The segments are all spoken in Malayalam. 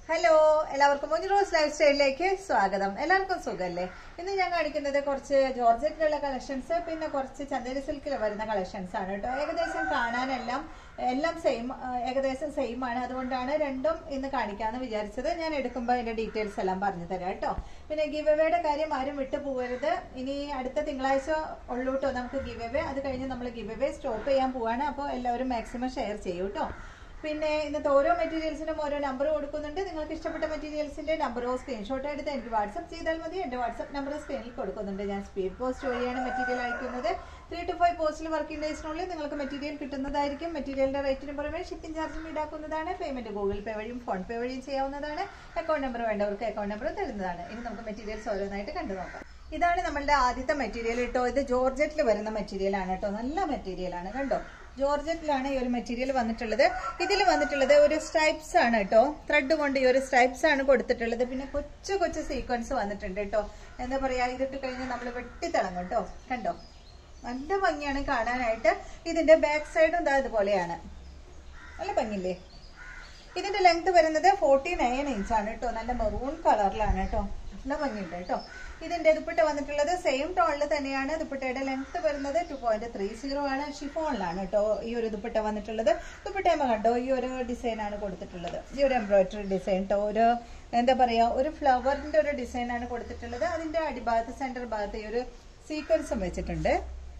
ഹലോ എല്ലാവർക്കും മുഞ്ഞു റോസ് ലൈഫ് സ്റ്റൈലിലേക്ക് സ്വാഗതം എല്ലാവർക്കും സുഖമല്ലേ ഇന്ന് ഞാൻ കാണിക്കുന്നത് കുറച്ച് ജോർജറ്റിലുള്ള കളക്ഷൻസ് പിന്നെ കുറച്ച് ചന്ദേരി സിൽക്കിൽ വരുന്ന കളക്ഷൻസ് ആണ് കേട്ടോ ഏകദേശം കാണാനെല്ലാം എല്ലാം സെയിം ഏകദേശം സെയിം ആണ് അതുകൊണ്ടാണ് രണ്ടും ഇന്ന് കാണിക്കാമെന്ന് വിചാരിച്ചത് ഞാൻ എടുക്കുമ്പോൾ അതിന്റെ ഡീറ്റെയിൽസ് എല്ലാം പറഞ്ഞു തരാം കേട്ടോ പിന്നെ ഗിവ് എവേയുടെ കാര്യം ആരും വിട്ടു പോകരുത് ഇനി അടുത്ത തിങ്കളാഴ്ച ഉള്ളൂ കേട്ടോ നമുക്ക് ഗിവ് എവേ അത് കഴിഞ്ഞ് നമ്മൾ ഗിവ് എവേ സ്റ്റോപ്പ് ചെയ്യാൻ പോവാണ് അപ്പോൾ എല്ലാവരും മാക്സിമം ഷെയർ ചെയ്യൂ കേട്ടോ പിന്നെ ഇന്നത്തെ ഓരോ മെറ്റീരിയൽസിനും ഓരോ നമ്പർ കൊടുക്കുന്നുണ്ട് നിങ്ങൾക്ക് ഇഷ്ടപ്പെട്ട മെറ്റീരിയൽസിന്റെ നമ്പറോ സ്ക്രീൻഷോട്ടോ എടുത്ത് എനിക്ക് വാട്സപ്പ് ചെയ്താൽ മതി എന്റെ വാട്സപ്പ് നമ്പർ സ്ക്രീനിൽ കൊടുക്കുന്നുണ്ട് ഞാൻ സ്പീഡ് പോസ്റ്റ് വഴിയാണ് മെറ്റീരിയൽ അയക്കുന്നത് ത്രീ ടു ഫൈവ് പോസ്റ്റിൽ വർക്കിംഗ് ഡേയ്സിനുള്ളിൽ നിങ്ങൾക്ക് മെറ്റീരിയൽ കിട്ടുന്നതായിരിക്കും മെറ്റീരിയലിന്റെ റേറ്റിന് പുറമെ ഷിപ്പിംഗ് ചാർജും ഈടാക്കുന്നതാണ് പേയ്മെന്റ് ഗൂഗിൾ പേ വഴിയും ഫോൺ പേ വഴിയും ചെയ്യാവുന്നതാണ് അക്കൗണ്ട് നമ്പർ വേണ്ടവർക്ക് അക്കൗണ്ട് നമ്പർ തരുന്നതാണ് ഇനി നമുക്ക് മെറ്റീരിയൽസ് ഓരോന്നായിട്ട് കണ്ടു നോക്കാം ഇതാണ് നമ്മളുടെ ആദ്യത്തെ മെറ്റീരിയൽ കേട്ടോ ഇത് ജോർജറ്റിൽ വരുന്ന മെറ്റീരിയൽ ആണ് കേട്ടോ നല്ല മെറ്റീരിയൽ ആണ് കണ്ടോ ജോർജറ്റിലാണ് ഈ ഒരു മെറ്റീരിയൽ വന്നിട്ടുള്ളത് ഇതിൽ വന്നിട്ടുള്ളത് ഒരു സ്ട്രൈപ്സ് ആണ് കേട്ടോ ത്രെഡ് കൊണ്ട് ഈ ഒരു സ്ട്രൈപ്സ് ആണ് കൊടുത്തിട്ടുള്ളത് പിന്നെ കൊച്ചു കൊച്ചു സീക്വൻസ് വന്നിട്ടുണ്ട് കേട്ടോ എന്താ പറയാ ഇതിട്ട് കഴിഞ്ഞാൽ നമ്മൾ വെട്ടിത്തിളങ്ങും കേട്ടോ കണ്ടോ നല്ല ഭംഗിയാണ് കാണാനായിട്ട് ഇതിന്റെ ബാക്ക് സൈഡും ഇതാ ഇതുപോലെയാണ് നല്ല ഭംഗിയില്ലേ ഇതിന്റെ ലെങ്ത് വരുന്നത് ഫോർട്ടി നയൻ ഇഞ്ച് ആണ് കേട്ടോ നല്ല മെറൂൺ കളറിലാണ് കേട്ടോ നല്ല ഭംഗിയുണ്ട് കേട്ടോ ഇതിന്റെ ദുപ്പട്ട വന്നിട്ടുള്ളത് സെയിം ടോണിൽ തന്നെയാണ് ദുപ്പട്ടയുടെ ലെങ്ത് വരുന്നത് ടു പോയിന്റ് ത്രീ സീറോ ആണ് ഷിഫോണിലാണ് കേട്ടോ ഈ ഒരു ദുപ്പട്ട വന്നിട്ടുള്ളത് ദുപ്പട്ടയമ്മ കണ്ടോ ഈ ഒരു ഡിസൈൻ ആണ് കൊടുത്തിട്ടുള്ളത് ഈ ഒരു എംബ്രോയിഡറി ഡിസൈൻ കേട്ടോ ഒരു എന്താ പറയാ ഒരു ഫ്ലവറിന്റെ ഒരു ഡിസൈൻ ആണ് കൊടുത്തിട്ടുള്ളത് അതിന്റെ അടിഭാഗത്ത് സെന്റർ ഭാഗത്ത് ഈ ഒരു സീക്വൻസും വെച്ചിട്ടുണ്ട്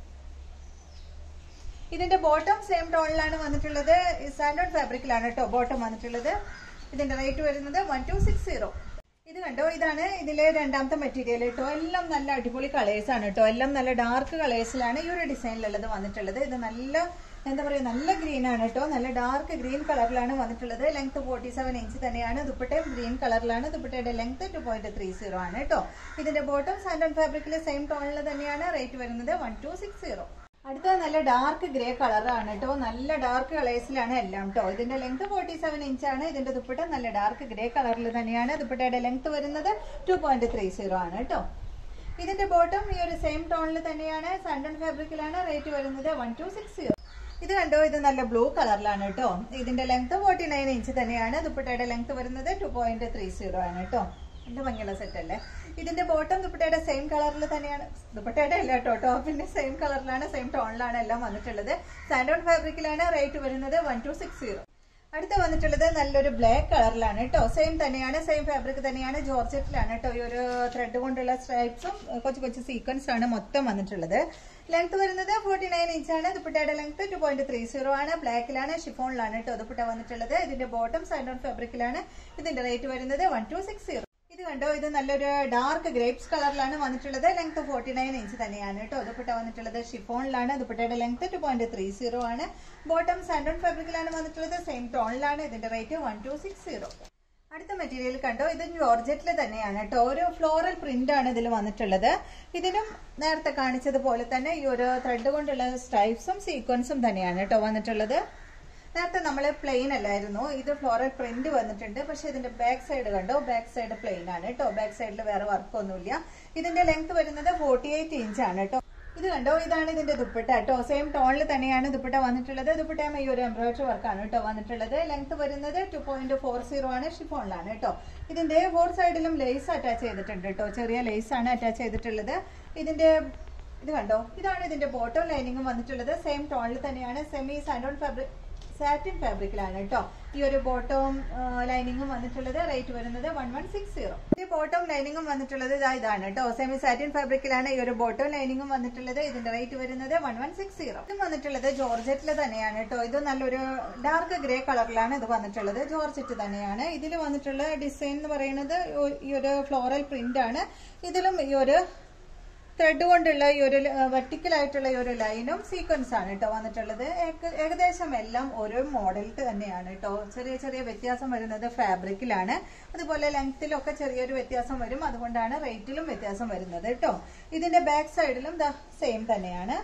ഇതിന്റെ ബോട്ടം സെയിം ടോണിലാണ് വന്നിട്ടുള്ളത് സാൻഡോൺ ഫാബ്രിക്കിലാണ് കേട്ടോ ബോട്ടം വന്നിട്ടുള്ളത് ഇതിന്റെ റേറ്റ് വരുന്നത് വൺ ടു സിക്സ് സീറോ ഇത് കണ്ടോ ഇതാണ് ഇതിലെ രണ്ടാമത്തെ മെറ്റീരിയൽ കേട്ടോ എല്ലാം നല്ല അടിപൊളി കളേഴ്സ് ആണ് കേട്ടോ എല്ലാം നല്ല ഡാർക്ക് കളേഴ്സിലാണ് ഈ ഒരു ഡിസൈനിലുള്ളത് വന്നിട്ടുള്ളത് ഇത് നല്ല എന്താ പറയുക നല്ല ഗ്രീൻ ആണ് കേട്ടോ നല്ല ഡാർക്ക് ഗ്രീൻ കളറിലാണ് വന്നിട്ടുള്ളത് ലെങ്ത് ഫോർട്ടി സെവൻ ഇഞ്ച് തന്നെയാണ് ദുപ്പട്ടയും ഗ്രീൻ കളറിലാണ് ദുപ്പട്ടയുടെ length two point three zero ആണ് കേട്ടോ ഇതിന്റെ ബോട്ടം സാൻഡോൺ ഫാബ്രിക്കിൽ സെയിം ടോണിൽ തന്നെയാണ് റേറ്റ് വരുന്നത് വൺ ടു സിക്സ് സീറോ അടുത്തത് നല്ല ഡാർക്ക് ഗ്രേ കളറാണ് കേട്ടോ നല്ല ഡാർക്ക് കളേഴ്സിലാണ് എല്ലാം കേട്ടോ ഇതിന്റെ ലെങ്ത് ഫോർട്ടി സെവൻ ഇഞ്ച് ആണ് ഇതിന്റെ ദുപ്പട്ട നല്ല ഡാർക്ക് ഗ്രേ കളറിൽ തന്നെയാണ് ദുപ്പട്ടയുടെ ലെങ്ത് വരുന്നത് ടു പോയിന്റ് ത്രീ സീറോ ആണ് കേട്ടോ ഇതിന്റെ ബോട്ടം ഈ ഒരു സെയിം ടോണിൽ തന്നെയാണ് സണ്ടൺ ഫാബ്രിക്കിലാണ് റേറ്റ് വരുന്നത് വൺ ടു സിക്സ് സീറോ ഇത് കണ്ടോ ഇത് നല്ല ബ്ലൂ കളറിലാണ് കേട്ടോ ഇതിന്റെ ലെങ്ത് ഫോർട്ടി നയൻ ഇഞ്ച് തന്നെയാണ് ദുപ്പട്ടയുടെ ലെങ്ത് വരുന്നത് ടു പോയിന്റ് ത്രീ സീറോ ആണ് കേട്ടോ നല്ല ഭംഗിയുള്ള സെറ്റ് അല്ലേ ഇതിന്റെ ബോട്ടം ദുപ്പട്ടയുടെ സെയിം കളറിൽ തന്നെയാണ് ദുപ്പട്ടയുടെ അല്ല കേട്ടോ ടോപ്പിന്റെ സെയിം കളറിലാണ് സെയിം ടോണിലാണ് എല്ലാം വന്നിട്ടുള്ളത് സാൻഡോൺ ഫാബ്രിക്കിലാണ് റേറ്റ് വരുന്നത് വൺ ടു സിക്സ് സീറോ അടുത്ത വന്നിട്ടുള്ളത് നല്ലൊരു ബ്ലാക്ക് കളറിലാണ് കേട്ടോ സെയിം തന്നെയാണ് സെയിം ഫാബ്രിക് തന്നെയാണ് ജോർജറ്റിലാണ് കേട്ടോ ഈ ഒരു ത്രെഡ് കൊണ്ടുള്ള സ്ട്രൈപ്സും കൊച്ചു കൊച്ചു സീക്വൻസ് ആണ് മൊത്തം വന്നിട്ടുള്ളത് ലെങ്ത് വരുന്നത് ഫോർട്ടി നയൻ ഇഞ്ച് ആണ് ദുപ്പട്ടയുടെ length two point three zero ആണ് ബ്ലാക്കിലാണ് ഷിഫോണിലാണ് കേട്ടോ ദുപ്പട്ട വന്നിട്ടുള്ളത് ഇതിന്റെ ബോട്ടം സാൻഡോൺ ഫാബ്രിക്കിലാണ് ഇതിന്റെ റേറ്റ് വരുന്നത് വൺ ടു സിക്സ് സീറോ ഇത് കണ്ടോ ഇത് നല്ലൊരു ഡാർക്ക് ഗ്രേപ്സ് കളറിലാണ് വന്നിട്ടുള്ളത് ലെങ്ത് ഫോർട്ടി നയൻ ഇഞ്ച് തന്നെയാണ് കേട്ടോ ദുപ്പട്ട വന്നിട്ടുള്ളത് ഷിഫോണിലാണ് ദുപ്പട്ടയുടെ length two point three zero ആണ് ബോട്ടം സാൻഡോൺ ഫാബ്രിക്കിലാണ് വന്നിട്ടുള്ളത് സെയിം ടോണിലാണ് ഇതിന്റെ rate one two six zero അടുത്ത മെറ്റീരിയൽ കണ്ടോ ഇത് ജോർജറ്റിൽ തന്നെയാണ് കേട്ടോ ഒരു ഫ്ലോറൽ പ്രിന്റ് ആണ് ഇതിൽ വന്നിട്ടുള്ളത് ഇതിനും നേരത്തെ കാണിച്ചതുപോലെ തന്നെ ഈ ഒരു ത്രെഡ് കൊണ്ടുള്ള സ്ട്രൈപ്സും സീക്വൻസും തന്നെയാണ് കേട്ടോ വന്നിട്ടുള്ളത് നേരത്തെ നമ്മൾ പ്ലെയിൻ അല്ലായിരുന്നു ഇത് ഫ്ലോറൽ പ്രിന്റ് വന്നിട്ടുണ്ട് പക്ഷെ ഇതിന്റെ ബാക്ക് സൈഡ് കണ്ടോ ബാക്ക് സൈഡ് പ്ലെയിൻ ആണ് കേട്ടോ ബാക്ക് സൈഡിൽ വേറെ വർക്കൊന്നുമില്ല ഇതിന്റെ ലെങ്ത് വരുന്നത് ഫോർട്ടി എയ്റ്റ് ഇഞ്ച് ആണ് കേട്ടോ ഇത് കണ്ടോ ഇതാണ് ഇതിന്റെ ദുപ്പട്ട കേട്ടോ സെയിം ടോണിൽ തന്നെയാണ് ദുപ്പട്ട വന്നിട്ടുള്ളത് ദുപ്പട്ട ഈ ഒരു എംബ്രോയിഡറി വർക്കാണ് കേട്ടോ വന്നിട്ടുള്ളത് ലെങ്ത് വരുന്നത് ടു പോയിന്റ് ഫോർ സീറോ ആണ് ഷിഫോണിലാണ് കേട്ടോ ഇതിന്റെ ഫോർ സൈഡിലും ലേസ് അറ്റാച്ച് ചെയ്തിട്ടുണ്ട് കേട്ടോ ചെറിയ ലേസ് ആണ് അറ്റാച്ച് ചെയ്തിട്ടുള്ളത് ഇതിന്റെ ഇത് കണ്ടോ ഇതാണ് ഇതിന്റെ ബോട്ടം ലൈനിങ്ങും വന്നിട്ടുള്ളത് സെയിം ടോണിൽ തന്നെയാണ് സെമി സാൻഡോൺ ഫാബ്രിക് സാറ്റിൻ ഫാബ്രിക്കിലാണ് കേട്ടോ ഈ ഒരു ബോട്ടവും ലൈനിങ്ങും വന്നിട്ടുള്ളത് റേറ്റ് വരുന്നത് വൺ വൺ സിക്സ് സീറോ ഈ ബോട്ടവും ലൈനിങ്ങും വന്നിട്ടുള്ളത് ഇതാ ഇതാണ് കേട്ടോ സെമി സാറ്റിൻ ഫാബ്രിക്കിലാണ് ഈ ഒരു ബോട്ടവും ലൈനിങ്ങും വന്നിട്ടുള്ളത് ഇതിന്റെ റേറ്റ് വരുന്നത് വൺ വൺ സിക്സ് സീറോ ഇത് വന്നിട്ടുള്ളത് ജോർജറ്റിൽ തന്നെയാണ് കേട്ടോ ഇത് നല്ലൊരു ഡാർക്ക് ഗ്രേ കളറിലാണ് ഇത് വന്നിട്ടുള്ളത് ജോർജറ്റ് തന്നെയാണ് ഇതിൽ വന്നിട്ടുള്ള ഡിസൈൻ എന്ന് പറയുന്നത് ഈ ഒരു ഫ്ലോറൽ പ്രിന്റ് ആണ് ഇതിലും ഈ ഒരു ത്രെഡ് കൊണ്ടുള്ള ഈ ഒരു വെർട്ടിക്കൽ ആയിട്ടുള്ള ഈ ഒരു ലൈനും സീക്വൻസ് ആണ് കേട്ടോ വന്നിട്ടുള്ളത് ഏകദേശം എല്ലാം ഓരോ മോഡൽ തന്നെയാണ് കേട്ടോ ചെറിയ ചെറിയ വ്യത്യാസം വരുന്നത് ഫാബ്രിക്കിലാണ് അതുപോലെ ലെങ്ത്തിലൊക്കെ ചെറിയൊരു വ്യത്യാസം വരും അതുകൊണ്ടാണ് റേറ്റിലും വ്യത്യാസം വരുന്നത് കേട്ടോ ഇതിന്റെ ബാക്ക് സൈഡിലും സെയിം തന്നെയാണ്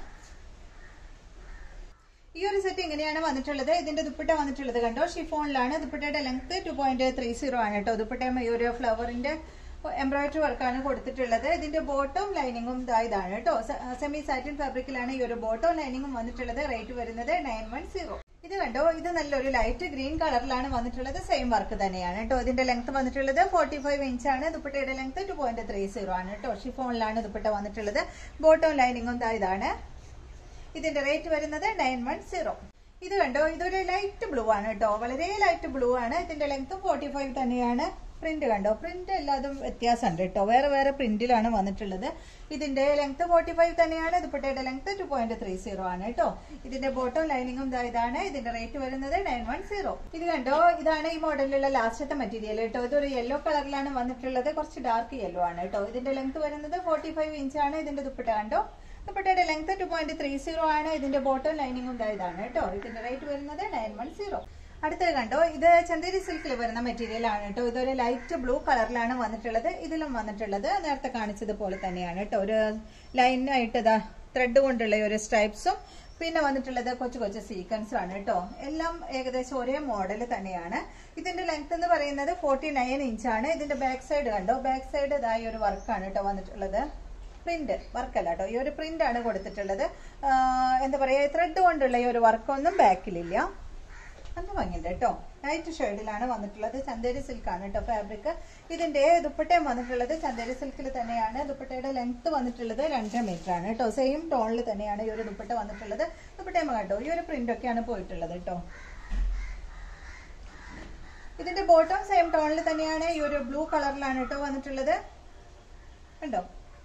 ഈ ഒരു സെറ്റ് ഇങ്ങനെയാണ് വന്നിട്ടുള്ളത് ഇതിന്റെ ദുപ്പട്ട വന്നിട്ടുള്ളത് കണ്ടോ ഷിഫോണിലാണ് ദുപ്പട്ടയുടെ length two point three zero ആണ് കേട്ടോ ദുപ്പട്ടയും ഈ ഒരു ഫ്ലവറിന്റെ എംബ്രോയിഡറി വർക്കാണ് കൊടുത്തിട്ടുള്ളത് ഇതിന്റെ ബോട്ടം ലൈനിങ്ങും ഇതാണ് കേട്ടോ സെമി സാറ്റിൻ ഫാബ്രിക്കിലാണ് ഈ ഒരു ബോട്ടം ലൈനിങ്ങും വന്നിട്ടുള്ളത് റേറ്റ് വരുന്നത് നയൻ വൺ സീറോ ഇത് കണ്ടോ ഇത് നല്ലൊരു ലൈറ്റ് ഗ്രീൻ കളറിലാണ് വന്നിട്ടുള്ളത് സെയിം വർക്ക് തന്നെയാണ് കേട്ടോ ഇതിന്റെ ലെങ്ത് വന്നിട്ടുള്ളത് ഫോർട്ടി ഫൈവ് ഇഞ്ച് ആണ് ദുപ്പട്ടയുടെ length two point three zero ആണ് കേട്ടോ ഷിഫോണിലാണ് ദുപ്പട്ട വന്നിട്ടുള്ളത് ബോട്ടം ലൈനിങ്ങും ദാ ഇതാണ് ഇതിന്റെ റേറ്റ് വരുന്നത് നയൻ വൺ സീറോ ഇത് കണ്ടോ ഇതൊരു ലൈറ്റ് ബ്ലൂ ആണ് കേട്ടോ വളരെ ലൈറ്റ് ബ്ലൂ ആണ് ഇതിന്റെ ലെങ്ത് ഫോർട്ടി ഫൈവ് തന്നെയാണ് പ്രിന്റ് കണ്ടോ പ്രിന്റ് എല്ലാതും വ്യത്യാസമുണ്ട് കേട്ടോ വേറെ വേറെ പ്രിന്റിലാണ് വന്നിട്ടുള്ളത് ഇതിന്റെ ലെങ്ത് ഫോർട്ടി ഫൈവ് തന്നെയാണ് ദുപ്പട്ടയുടെ length two point three zero ആണ് കേട്ടോ ഇതിന്റെ ബോട്ടം ലൈനിങ്ങും ദാ ഇതാണ് ഇതിന്റെ റേറ്റ് വരുന്നത് നയൻ വൺ സീറോ ഇത് കണ്ടോ ഇതാണ് ഈ മോഡലിലുള്ള ലാസ്റ്റത്തെ മെറ്റീരിയൽ കേട്ടോ ഇതൊരു യെല്ലോ കളറിലാണ് വന്നിട്ടുള്ളത് കുറച്ച് ഡാർക്ക് യെല്ലോ ആണ് കേട്ടോ ഇതിന്റെ ലെങ്ത് വരുന്നത് ഫോർട്ടി ഫൈവ് ഇഞ്ചാണ് ഇതിന്റെ ദുപ്പട്ട കണ്ടോ ദുപ്പട്ടയുടെ length two point three zero ആണ് ഇതിന്റെ ബോട്ടം ലൈനിങ്ങും ദാ ഇതാണ് കേട്ടോ ഇതിന്റെ റേറ്റ് വരുന്നത് നയൻ വൺ സീറോ അടുത്തത് കണ്ടോ ഇത് ചന്ദേരി സിൽക്കിൽ വരുന്ന മെറ്റീരിയൽ ആണ് കേട്ടോ ഇതൊരു ലൈറ്റ് ബ്ലൂ കളറിലാണ് വന്നിട്ടുള്ളത് ഇതിലും വന്നിട്ടുള്ളത് നേരത്തെ കാണിച്ചതുപോലെ തന്നെയാണ് കേട്ടോ ഒരു ലൈനായിട്ട് ഇതാ ത്രെഡ് കൊണ്ടുള്ള ഒരു സ്ട്രൈപ്സും പിന്നെ വന്നിട്ടുള്ളത് കൊച്ചു കൊച്ചു സീക്വൻസും ആണ് കേട്ടോ എല്ലാം ഏകദേശം ഒരേ മോഡൽ തന്നെയാണ് ഇതിന്റെ ലെങ്ത് എന്ന് പറയുന്നത് ഫോർട്ടി നയൻ ഇഞ്ചാണ് ഇതിന്റെ ബാക്ക് സൈഡ് കണ്ടോ ബാക്ക് സൈഡ് ഇതായി ഒരു വർക്കാണ് കേട്ടോ വന്നിട്ടുള്ളത് പ്രിന്റ് വർക്കല്ല കേട്ടോ ഈ ഒരു പ്രിന്റ് ആണ് കൊടുത്തിട്ടുള്ളത് ആ, എന്താ പറയാ ത്രെഡ് കൊണ്ടുള്ള ഈ ഒരു വർക്കൊന്നും ബാക്കിലില്ല നല്ല ഭംഗിയുണ്ട് കേട്ടോ ലൈറ്റ് ഷെയ്ഡിലാണ് വന്നിട്ടുള്ളത് ചന്തേരി സിൽക്ക് ആണ് കേട്ടോ ഫാബ്രിക് ഇതിന്റെ ദുപ്പട്ടയും വന്നിട്ടുള്ളത് ചന്തേരി സിൽക്കിൽ തന്നെയാണ് ദുപ്പട്ടയുടെ ലെങ്ത് വന്നിട്ടുള്ളത് രണ്ടര മീറ്റർ ആണ് കേട്ടോ സെയിം ടോണിൽ തന്നെയാണ് ഈ ഒരു ദുപ്പട്ട വന്നിട്ടുള്ളത് ദുപ്പട്ടയും കേട്ടോ ഈ ഒരു പ്രിന്റ് ഒക്കെയാണ് പോയിട്ടുള്ളത് കേട്ടോ ഇതിന്റെ ബോട്ടം സെയിം ടോണിൽ തന്നെയാണ് ഈ ഒരു ബ്ലൂ കളറിലാണ് കേട്ടോ വന്നിട്ടുള്ളത് കണ്ടോ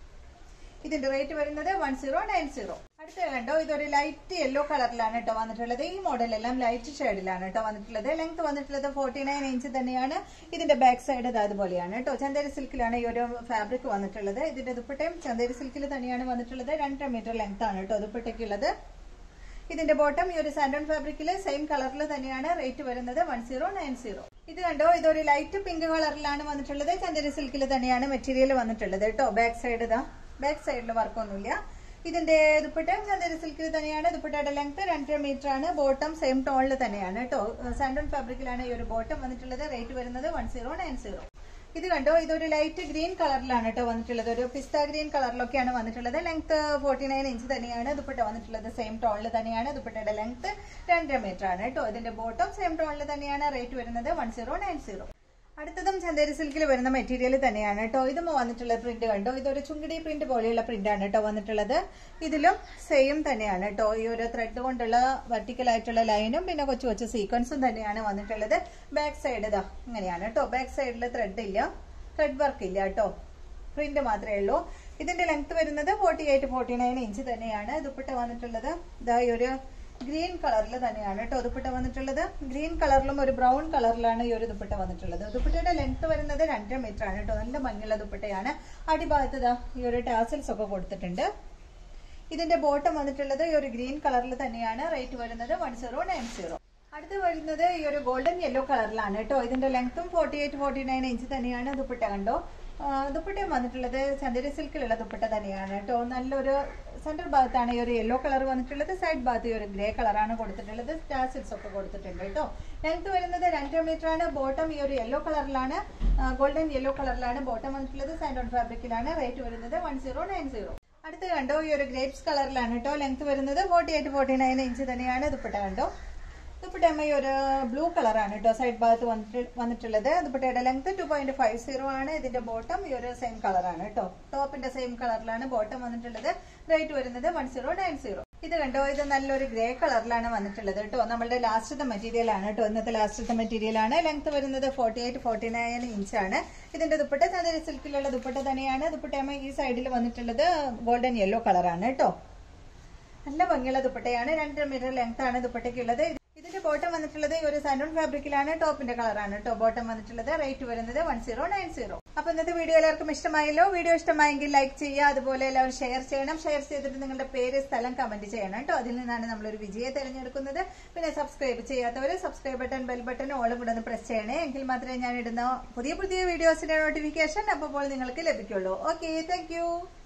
ഇതിന്റെ റേറ്റ് വരുന്നത് വൺ സീറോ നയൻ സീറോ അടുത്ത കണ്ടോ ഇതൊരു ലൈറ്റ് യെല്ലോ കളറിലാണ് കേട്ടോ വന്നിട്ടുള്ളത് ഈ മോഡൽ എല്ലാം ലൈറ്റ് ഷെയ്ഡിലാണ് കേട്ടോ വന്നിട്ടുള്ളത് ലെങ്ത് വന്നിട്ടുള്ളത് ഫോർട്ടി നയൻ ഇഞ്ച് തന്നെയാണ് ഇതിന്റെ ബാക്ക് സൈഡ് ഇത് അതുപോലെയാണ് കേട്ടോ ചന്തേരി സിൽക്കിലാണ് ഈ ഒരു ഫാബ്രിക് വന്നിട്ടുള്ളത് ഇതിന്റെ ദുപ്പട്ടയും ചന്തേരി സിൽക്കിൽ തന്നെയാണ് വന്നിട്ടുള്ളത് രണ്ടര മീറ്റർ ലെങ്ത് ആണ് കേട്ടോ ദുപ്പട്ടയ്ക്കുള്ളത് ഇതിന്റെ ബോട്ടം ഈ ഒരു സാൻഡോൺ ഫാബ്രിക്കിൽ സെയിം കളറിൽ തന്നെയാണ് റേറ്റ് വരുന്നത് വൺ സീറോ നയൻ സീറോ ഇത് കണ്ടോ ഇതൊരു ലൈറ്റ് പിങ്ക് കളറിലാണ് വന്നിട്ടുള്ളത് ചന്ദന സിൽക്കിൽ തന്നെയാണ് മെറ്റീരിയൽ വന്നിട്ടുള്ളത് കേട്ടോ ബാക്ക് സൈഡ് ഇതാ ബാക്ക് സൈഡിൽ വർക്കൊന്നുമില്ല ഇതിന്റെ ദുപ്പട്ടയും ചന്ദന സിൽക്കിൽ തന്നെയാണ് ദുപ്പട്ടയുടെ ലെങ്ത് രണ്ടര മീറ്റർ ആണ് ബോട്ടം സെയിം ടോണിൽ തന്നെയാണ് കേട്ടോ സാൻഡോൺ ഫാബ്രിക്കിലാണ് ഈ ഒരു ബോട്ടം വന്നിട്ടുള്ളത് റേറ്റ് വരുന്നത് വൺ സീറോ നയൻ സീറോ ഇത് കണ്ടോ ഇതൊരു ലൈറ്റ് ഗ്രീൻ കളറിലാണ് കേട്ടോ വന്നിട്ടുള്ളത് ഒരു പിസ്ത ഗ്രീൻ കളറിലൊക്കെയാണ് വന്നിട്ടുള്ളത് ലെങ്ത് ഫോർട്ടി നയൻ ഇഞ്ച് തന്നെയാണ് ദുപ്പട്ട വന്നിട്ടുള്ളത് സെയിം ടോണിൽ തന്നെയാണ് ദുപ്പട്ടയുടെ ലെങ്ത് രണ്ടര മീറ്റർ ആണ് കേട്ടോ ഇതിന്റെ ബോട്ടം സെയിം ടോണിൽ തന്നെയാണ് റേറ്റ് വരുന്നത് വൺ സീറോ നയൻ സീറോ അടുത്തതും ചന്ദേരി സിൽക്കിൽ വരുന്ന മെറ്റീരിയൽ തന്നെയാണ് കേട്ടോ ഇതും വന്നിട്ടുള്ള പ്രിന്റ് കണ്ടോ ഇതൊരു ചുങ്കിടി പ്രിന്റ് പോലെയുള്ള പ്രിന്റ് ആണ് കേട്ടോ വന്നിട്ടുള്ളത് ഇതിലും സെയിം തന്നെയാണ് കേട്ടോ ഈ ഒരു ത്രെഡ് കൊണ്ടുള്ള വെർട്ടിക്കൽ ആയിട്ടുള്ള ലൈനും പിന്നെ കൊച്ചു കൊച്ചു സീക്വൻസും തന്നെയാണ് വന്നിട്ടുള്ളത് ബാക്ക് സൈഡ് ഇതാ ഇങ്ങനെയാണ് കേട്ടോ ബാക്ക് സൈഡിൽ ത്രെഡ് ഇല്ല ത്രെഡ് വർക്ക് ഇല്ല കേട്ടോ പ്രിന്റ് മാത്രമേ ഉള്ളൂ ഇതിന്റെ ലെങ്ത് വരുന്നത് forty eight forty nine inch തന്നെയാണ് ദുപ്പട്ട വന്നിട്ടുള്ളത് ഇതാ ഈ ഒരു ഗ്രീൻ കളറിൽ തന്നെയാണ് കേട്ടോ ദുപ്പട്ട വന്നിട്ടുള്ളത് ഗ്രീൻ കളറിലും ഒരു ബ്രൗൺ കളറിലാണ് ഈ ഒരു ദുപ്പട്ട വന്നിട്ടുള്ളത് ദുപ്പട്ടയുടെ ലെങ്ത് വരുന്നത് രണ്ടര മീറ്റർ ആണ് കേട്ടോ നല്ല ഭംഗിയുള്ള ദുപ്പട്ടയാണ് അടിഭാഗത്ത് ഇതാ ഈ ഒരു ടാസൽസ് ഒക്കെ കൊടുത്തിട്ടുണ്ട് ഇതിന്റെ ബോട്ടം വന്നിട്ടുള്ളത് ഈ ഒരു ഗ്രീൻ കളറിൽ തന്നെയാണ് റേറ്റ് വരുന്നത് വൺ സീറോ നയൻ സീറോ അടുത്ത് വരുന്നത് ഈ ഒരു ഗോൾഡൻ യെല്ലോ കളറിലാണ് കേട്ടോ ഇതിന്റെ ലെങ്ത്തും forty eight forty nine inch തന്നെയാണ് ദുപ്പട്ട കണ്ടോ ആ, ദുപ്പട്ടയും വന്നിട്ടുള്ളത് ചന്ദന സിൽക്കിലുള്ള ദുപ്പട്ട തന്നെയാണ് കേട്ടോ നല്ലൊരു സെന്റർ ഭാഗത്താണ് ഈ ഒരു യെല്ലോ കളർ വന്നിട്ടുള്ളത് സൈഡ് ഭാഗത്ത് ഈ ഒരു ഗ്രേ കളറാണ് കൊടുത്തിട്ടുള്ളത് ടാസിൽസ് ഒക്കെ കൊടുത്തിട്ടുണ്ട് കേട്ടോ ലെങ്ത് വരുന്നത് രണ്ടര മീറ്റർ ആണ് ബോട്ടം ഈ ഒരു യെല്ലോ കളറിലാണ് ഗോൾഡൻ യെല്ലോ കളറിലാണ് ബോട്ടം വന്നിട്ടുള്ളത് സാൻഡ് ഓൺ ഫാബ്രിക്കിലാണ് റേറ്റ് വരുന്നത് വൺ സീറോ നയൻ സീറോ അടുത്ത് കണ്ടോ ഈ ഒരു ഗ്രേപ്സ് കളറിലാണ് കേട്ടോ ലെങ്ത് വരുന്നത് forty eight forty nine inch തന്നെയാണ് ദുപ്പട്ട കണ്ടോ ദുപ്പട്ടയമ്മ ഈ ഒരു ബ്ലൂ കളറാണ് കേട്ടോ സൈഡ് ഭാഗത്ത് വന്നിട്ട് വന്നിട്ടുള്ളത് ദുപ്പട്ടയുടെ length two point five zero ആണ് ഇതിന്റെ ബോട്ടം ഈ ഒരു സെയിം കളറാണ് കേട്ടോ ടോപ്പിന്റെ സെയിം കളറിലാണ് ബോട്ടം വന്നിട്ടുള്ളത് റേറ്റ് വരുന്നത് വൺ സീറോ നയൻ സീറോ ഇത് കണ്ടോ ഇത് നല്ലൊരു ഗ്രേ കളറിലാണ് വന്നിട്ടുള്ളത് കേട്ടോ നമ്മളുടെ ലാസ്റ്റത്തെ മെറ്റീരിയൽ ആണ് കേട്ടോ ഇന്നത്തെ ലാസ്റ്റത്തെ മെറ്റീരിയൽ ആണ് ലെങ്ത് വരുന്നത് forty eight forty nine inch ആണ് ഇതിന്റെ ദുപ്പട്ട ചന്ദ്ര സിൽക്കിലുള്ള ദുപ്പട്ട തന്നെയാണ് ദുപ്പട്ടയമ്മ ഈ സൈഡിൽ വന്നിട്ടുള്ളത് ഗോൾഡൻ യെല്ലോ കളറാണ് കേട്ടോ നല്ല ഭംഗിയുള്ള ദുപ്പട്ടയാണ് രണ്ടര മീറ്റർ ലെങ്ത് ആണ് ദുപ്പട്ടയ്ക്കുള്ളത് ഇതിന്റെ ബോട്ടം വന്നിട്ടുള്ളത് ഈ ഒരു സാൻഡോൺ ഫാബ്രിക്കിലാണ് ടോപ്പിന്റെ കളറാണ് കേട്ടോ ബോട്ടം വന്നിട്ടുള്ളത് റേറ്റ് വരുന്നത് വൺ സീറോ നയൻ സീറോ അപ്പൊ ഇന്നത്തെ വീഡിയോ എല്ലാവർക്കും ഇഷ്ടമായല്ലോ വീഡിയോ ഇഷ്ടമായെങ്കിൽ ലൈക്ക് ചെയ്യുക അതുപോലെ എല്ലാവരും ഷെയർ ചെയ്യണം ഷെയർ ചെയ്തിട്ട് നിങ്ങളുടെ പേര് സ്ഥലം കമന്റ് ചെയ്യണം കേട്ടോ അതിൽ നിന്നാണ് നമ്മളൊരു വിജയെ തിരഞ്ഞെടുക്കുന്നത് പിന്നെ സബ്സ്ക്രൈബ് ചെയ്യാത്തവർ സബ്സ്ക്രൈബ് ബട്ടൺ ബെൽ ബട്ടൺ ഓളും കൂടെ ഒന്ന് പ്രസ് ചെയ്യണേ എങ്കിൽ മാത്രമേ ഞാൻ ഇടുന്ന പുതിയ പുതിയ വീഡിയോസിന്റെ നോട്ടിഫിക്കേഷൻ അപ്പോൾ നിങ്ങൾക്ക് ലഭിക്കുള്ളൂ ഓക്കെ താങ്ക്